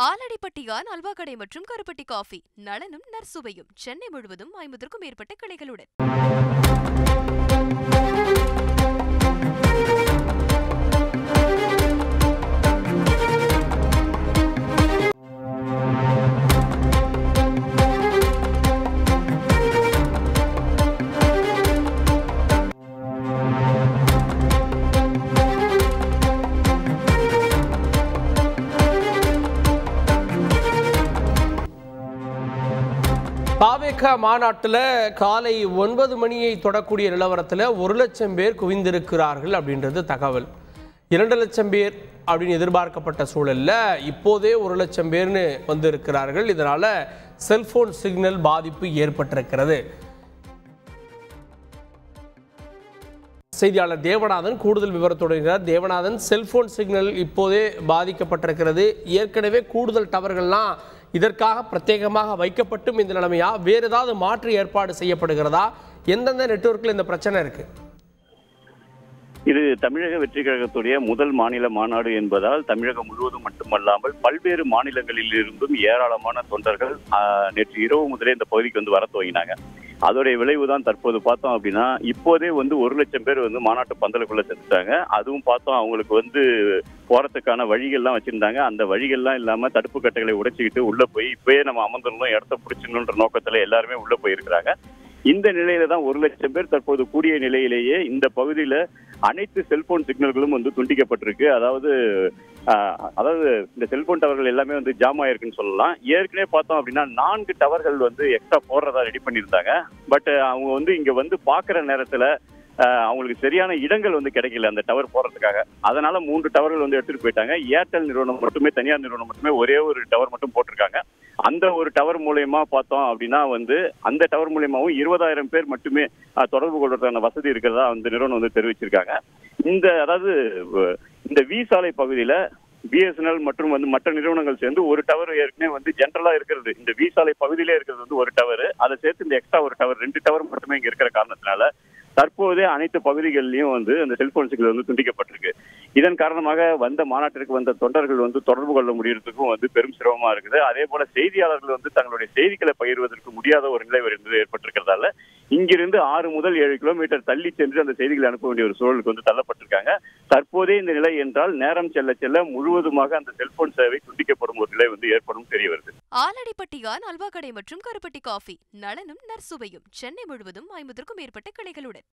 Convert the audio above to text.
ஆலடிப்பட்டியான் அல்வா கடை மற்றும் கருப்பட்டி காஃபி நலனும் நற்சுவையும் சென்னை முழுவதும் ஐம்பதற்கும் மேற்பட்ட கிளைகளுடன் பாவேக மாநாட்டில் காலை ஒன்பது மணியை தொடக்கூடிய நிலவரத்தில் ஒரு லட்சம் பேர் குவிந்திருக்கிறார்கள் அப்படின்றது தகவல் இரண்டு லட்சம் பேர் அப்படின்னு எதிர்பார்க்கப்பட்ட சூழலில் இப்போதே ஒரு லட்சம் பேர்னு வந்திருக்கிறார்கள் இதனால் செல்போன் சிக்னல் பாதிப்பு ஏற்பட்டிருக்கிறது செய்தியாளர் தேவநாதன் கூடுதல் விவரத்தோடு இருக்கிறார் தேவநாதன் செல்போன் சிக்னல் இப்போதே பாதிக்கப்பட்டிருக்கிறது ஏற்கனவே கூடுதல் டவர்கள்லாம் இதற்காக பிரத்யேகமாக வைக்கப்பட்டும் இந்த நிலைமையா வேறு ஏதாவது மாற்று ஏற்பாடு செய்யப்படுகிறதா எந்தெந்த நெட்வொர்க்கில் இந்த பிரச்சனை இருக்கு இது தமிழக வெற்றி கழகத்துடைய முதல் மாநில மாநாடு என்பதால் தமிழகம் முழுவதும் மட்டுமல்லாமல் பல்வேறு மாநிலங்களில் இருந்தும் ஏராளமான தொண்டர்கள் ஆஹ், நேற்று இரவு முதலே இந்த பகுதிக்கு வந்து வர துவங்கினாங்க அதோடைய விளைவு தான் தற்போது பார்த்தோம் அப்படின்னா இப்போதே வந்து ஒரு லட்சம் பேர் வந்து மாநாட்டு பந்தலுக்குள்ள செத்துட்டாங்க அதுவும் பார்த்தோம் அவங்களுக்கு வந்து போறதுக்கான வழிகள்லாம் வச்சிருந்தாங்க அந்த வழிகள்லாம் இல்லாம தடுப்பு கட்டைகளை உடைச்சிக்கிட்டு உள்ள போய் இப்பயே நம்ம அமர்ந்துடணும் இடத்த பிடிச்சிடணுன்ற நோக்கத்துல எல்லாருமே உள்ள போயிருக்கிறாங்க இந்த நிலையில தான் ஒரு லட்சம் பேர் தற்போது கூடிய நிலையிலேயே இந்த பகுதியில அனைத்து செல்போன் சிக்னல்களும் வந்து துண்டிக்கப்பட்டிருக்கு அதாவது ஆஹ், அதாவது இந்த செல்போன் டவர்கள் எல்லாமே வந்து ஜாம் ஆயிருக்குன்னு சொல்லலாம் ஏற்கனவே பார்த்தோம் அப்படின்னா நான்கு டவர்கள் வந்து எக்ஸ்ட்ரா போடுறதா ரெடி பண்ணியிருந்தாங்க பட் அவங்க வந்து இங்க வந்து பாக்குற நேரத்துல ஆஹ், அவங்களுக்கு சரியான இடங்கள் வந்து கிடைக்கல அந்த டவர் போடுறதுக்காக அதனால மூன்று டவர்கள் வந்து எடுத்துட்டு போயிட்டாங்க ஏர்டெல் நிறுவனம் மட்டுமே தனியார் நிறுவனம் மட்டுமே ஒரே ஒரு டவர் மட்டும் போட்டிருக்காங்க அந்த ஒரு டவர் மூலயமா பார்த்தோம் அப்படின்னா வந்து அந்த டவர் மூலியமாவும் இருபதாயிரம் பேர் மட்டுமே ஆஹ், தொடர்பு கொள்வதற்கான வசதி இருக்கிறதா அந்த நிறுவனம் வந்து தெரிவிச்சிருக்காங்க இந்த அதாவது அஹ், இந்த வி சாலை பகுதியில பிஎஸ்என்எல் மற்றும் வந்து மற்ற நிறுவனங்கள் சேர்ந்து ஒரு டவர் ஏற்கனவே வந்து ஜென்ரலா இருக்கிறது இந்த வி சாலை பகுதியிலே இருக்கிறது வந்து ஒரு டவர் அதை சேர்த்து இந்த எக்ஸ்ட்ரா ஒரு டவர் ரெண்டு டவர் மட்டுமே இங்க இருக்கிற காரணத்தினால தற்போதே அனைத்து பகுதிகளிலும் வந்து அந்த செல்போன் சிக்னல் வந்து துண்டிக்கப்பட்டிருக்கு இதன் காரணமாக வந்த மாநாட்டிற்கு வந்த தொண்டர்கள் வந்து தொடர்பு கொள்ள முடியறதுக்கும் வந்து பெரும் சிரமமா இருக்குது அதே போல செய்தியாளர்கள் வந்து தங்களுடைய செய்திகளை பகிர்வதற்கு முடியாத ஒரு நிலை என்பது ஏற்பட்டிருக்கிறதால இங்கிருந்து ஆறு முதல் ஏழு கிலோமீட்டர் தள்ளி சென்று அந்த செய்திகளை அனுப்ப வேண்டிய ஒரு சூழலுக்கு வந்து தள்ளப்பட்டிருக்காங்க தற்போதே இந்த நிலை என்றால் நேரம் செல்ல செல்ல முழுவதுமாக அந்த செல்போன் சேவை துண்டிக்கப்படும் ஒரு நிலை வந்து ஏற்படும் தெரிய வருது ஆலடிப்பட்டியான் அல்வா கடை மற்றும் கருப்பட்டி காஃபி நலனும் நற்சுவையும் சென்னை முழுவதும் ஐம்பதற்கும் மேற்பட்ட கிளைகளுடன்